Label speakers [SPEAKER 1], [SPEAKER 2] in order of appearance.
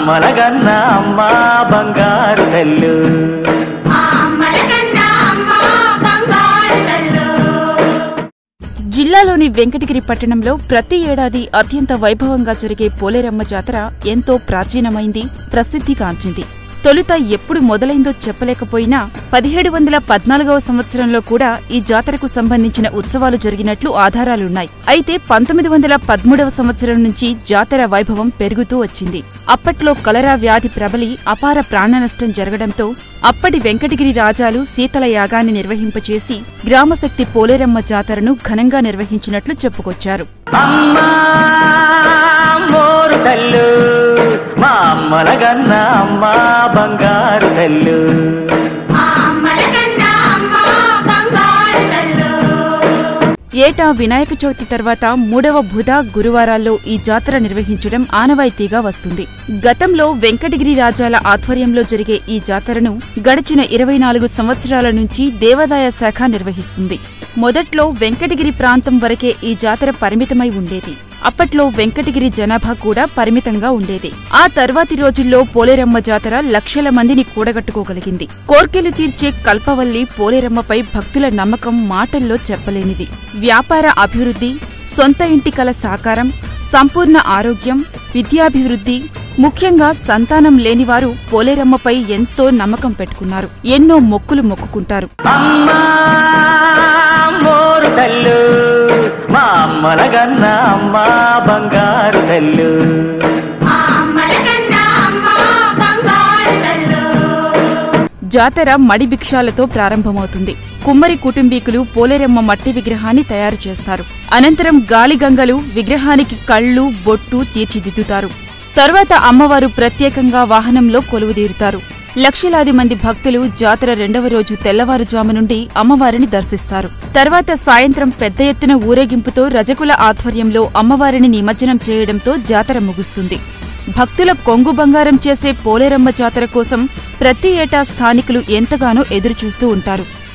[SPEAKER 1] అమ్మలగన్న అమ్మ బంగారు తల్లు
[SPEAKER 2] జిల్లాలోని వెంకటగిరి పట్టణంలో ప్రతి ఏడాది అత్యంత వైభవంగా జరిగే పోలేరమ్మ జాతర ఎంతో ప్రాచీనమైంది ప్రసిద్ధిగాంచింది తొలుత ఎప్పుడు మొదలైందో చెప్పలేకపోయినా పదిహేడు వందల పద్నాలుగవ సంవత్సరంలో కూడా ఈ జాతరకు సంబంధించిన ఉత్సవాలు జరిగినట్లు ఆధారాలున్నాయి అయితే పంతొమ్మిది వందల పదమూడవ సంవత్సరం నుంచి జాతర వైభవం పెరుగుతూ వచ్చింది అప్పట్లో కలరా వ్యాధి ప్రబలి అపార ప్రాణనష్టం జరగడంతో అప్పటి వెంకటగిరి రాజాలు శీతల యాగాన్ని నిర్వహింపచేసి గ్రామశక్తి పోలేరమ్మ జాతరను ఘనంగా నిర్వహించినట్లు చెప్పుకొచ్చారు
[SPEAKER 1] అమ్మా మోరు తల్లు మా అమ్మలగన్న అమ్మ బంగారు తల్లు
[SPEAKER 2] ఏటా వినాయక చవితి తర్వాత మూడవ బుధ గురువారాల్లో ఈ జాతర నిర్వహించడం ఆనవాయితీగా వస్తుంది గతంలో వెంకటగిరి రాజాల ఆధ్వర్యంలో జరిగే ఈ జాతరను గడిచిన ఇరవై నాలుగు సంవత్సరాల నుంచి దేవాదాయ శాఖ నిర్వహిస్తుంది మొదట్లో వెంకటగిరి ప్రాంతం వరకే ఈ జాతర పరిమితమై ఉండేది అప్పట్లో వెంకటగిరి జనాభా కూడా పరిమితంగా ఉండేది ఆ తర్వాతి రోజుల్లో పోలేరమ్మ జాతర లక్షల మందిని కూడగట్టుకోగలిగింది కోర్కెలు తీర్చే కల్పవల్లి పోలేరమ్మపై భక్తుల నమ్మకం మాటల్లో చెప్పలేనిది వ్యాపార అభివృద్ధి సొంత ఇంటి కల సాకారం సంపూర్ణ ఆరోగ్యం విద్యాభివృద్ధి ముఖ్యంగా సంతానం లేనివారు పోలేరమ్మపై ఎంతో నమ్మకం పెట్టుకున్నారు ఎన్నో మొక్కులు మొక్కుకుంటారు
[SPEAKER 1] అమ్మా మోరు తల్లు మా అమ్మలగన్న అమ్మ బంగారు తల్లు
[SPEAKER 2] జాతర మడి భిక్షాలతో ప్రారంభమవుతుంది కుమ్మరి కుటుంబీకులు పోలేరమ్మ మట్టి విగ్రహాన్ని తయారు చేస్తారు అనంతరం గాలిగంగలు విగ్రహానికి కళ్ళు బొట్టు తీర్చిదిద్దుతారు తర్వాత అమ్మవారు ప్రత్యేకంగా వాహనంలో కొలువుదీరుతారు లక్షలాది మంది భక్తులు జాతర రెండవ రోజు తెల్లవారుజాము నుండి అమ్మవారిని దర్శిస్తారు తర్వాత సాయంత్రం పెద్ద ఎత్తున ఊరేగింపుతో రజకుల ఆధ్వర్యంలో అమ్మవారిని నిమజ్జనం చేయడంతో జాతర ముగుస్తుంది భక్తుల కొంగు బంగారం చేసే పోలేరమ్మ జాతర కోసం ప్రతి ఏటా స్థానికులు ఎంతగానో ఎదురుచూస్తూ ఉంటారు